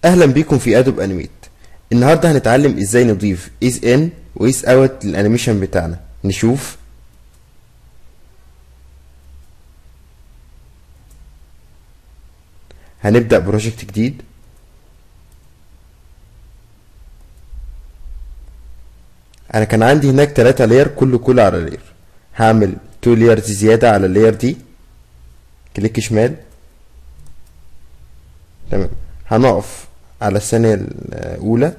اهلا بيكم في ادوب انيميت النهارده هنتعلم ازاي نضيف ايز ان وايز اوت للانيميشن بتاعنا نشوف هنبدأ بروجكت جديد انا كان عندي هناك تلاتة لاير كل كل على لاير هعمل تو لايرز زيادة على اللاير دي كليك شمال تمام هنقف على الثانية الأولى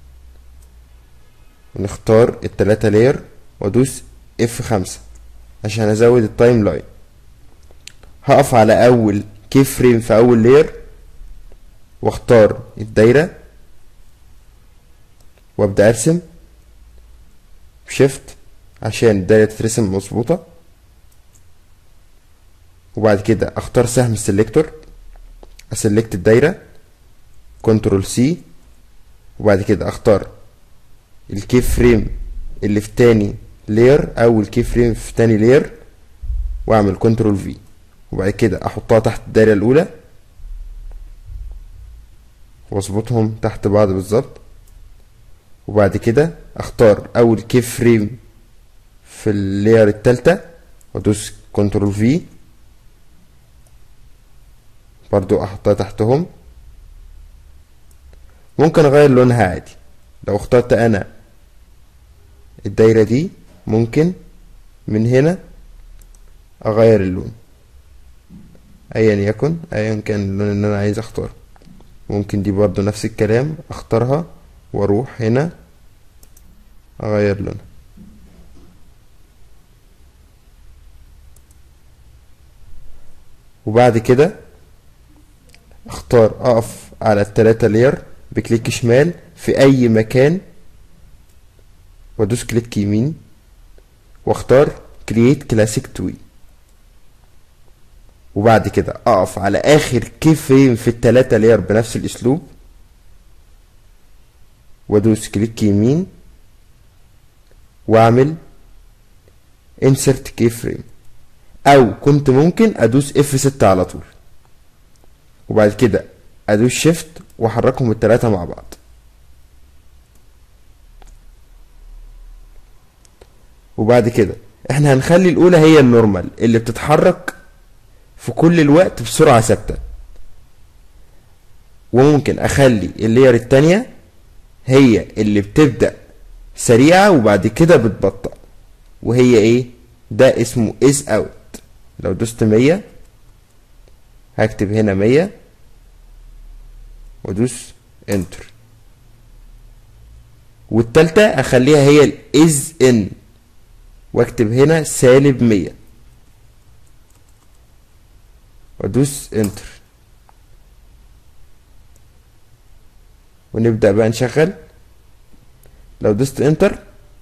ونختار التلاتة لاير وادوس اف خمسة عشان ازود التايم لاين هقف على اول كي فريم في اول لاير واختار الدايرة وابدأ ارسم شيفت عشان الدايرة تترسم مظبوطة وبعد كده اختار سهم السلكتور اسلكت الدايرة كنترول سي وبعد كده اختار الكي فريم اللي في تاني لير او الكي فريم في تاني لير واعمل كنترول في وبعد كده احطها تحت الدايرة الاولى واظبطهم تحت بعض بالظبط وبعد كده اختار اول كي فريم في اللير التالتة وادوس كنترول في برضو احطها تحتهم ممكن اغير لونها عادي لو اخترت انا الدايرة دي ممكن من هنا اغير اللون ايا يكن ايا كان اللون اللي انا عايز اختاره ممكن دي برضو نفس الكلام اختارها واروح هنا اغير لونها وبعد كده اختار اقف على التلاتة لير بكليك شمال في اي مكان وادوس كليك يمين واختار كرييت كلاسيك توي وبعد كده اقف على اخر كي فريم في التلاتة لير بنفس الاسلوب وادوس كليك يمين واعمل insert key frame او كنت ممكن ادوس F6 على طول وبعد كده ادوس شيفت واحركهم التلاتة مع بعض وبعد كده احنا هنخلي الاولى هي النورمال اللي بتتحرك في كل الوقت بسرعة ثابتة وممكن اخلي اللير التانية هي اللي بتبدأ سريعة وبعد كده بتبطأ وهي ايه ده اسمه is out لو دوست مية هكتب هنا مية وادوس انتر والتالتة اخليها هي ال is in واكتب هنا سالب مية وادوس انتر ونبدأ بقى نشغل لو دوست انتر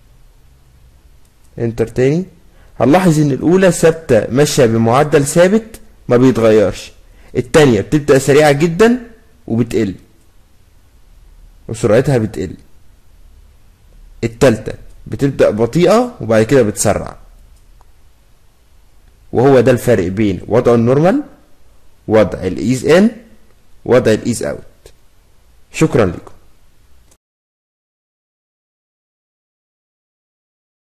انتر تاني هنلاحظ ان الاولى ثابته ماشيه بمعدل ثابت ما بيتغيرش التانية بتبدأ سريعة جدا وبتقل وسرعتها بتقل التالتة بتبدأ بطيئة وبعد كده بتسرع وهو ده الفرق بين وضع النورمال وضع الايز ان وضع الايز اوت شكرا لكم